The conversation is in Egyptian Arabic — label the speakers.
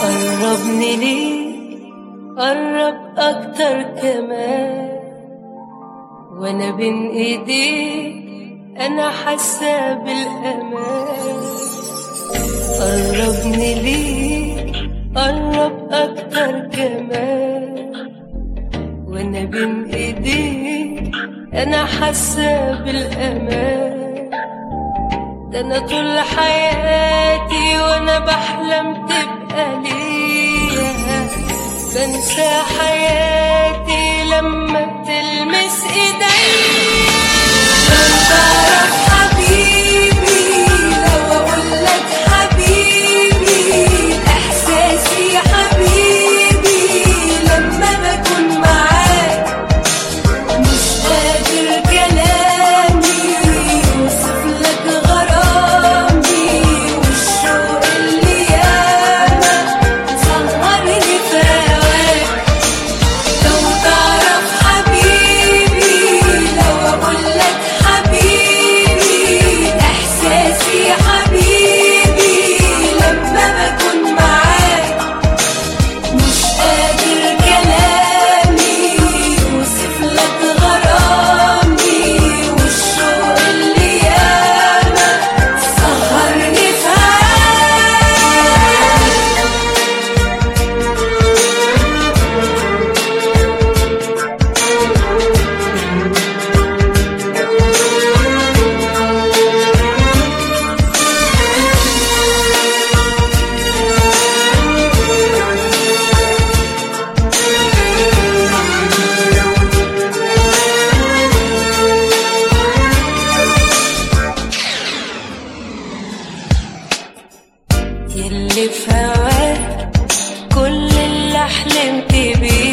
Speaker 1: قربني ليك قرب أكتر كمان وأنا بين إيديك أنا حاسة بالأمان قربني ليك قرب أكتر كمان وأنا بين إيديك أنا حاسة بالأمان ده أنا طول حياتي وأنا بحلم تبقى ليا بنسى حياتي لما بتلمس إيديا لو تعرف حبيبي لو أقول لك حبيبي إحساسي حبيبي لما بكون معاك مش قادر كلامي يوصف لك غرامي والشوق اللي ياما سهرني في هواك لو تعرف حبيبي لو اقول لك حبيبي احساسي حبيبي لما بكون معاك مش قادر كلامي يوصف لك غرامي والشوق اللي ياما سهرني في هواك يلي في هواك كل اللي حلمت بيه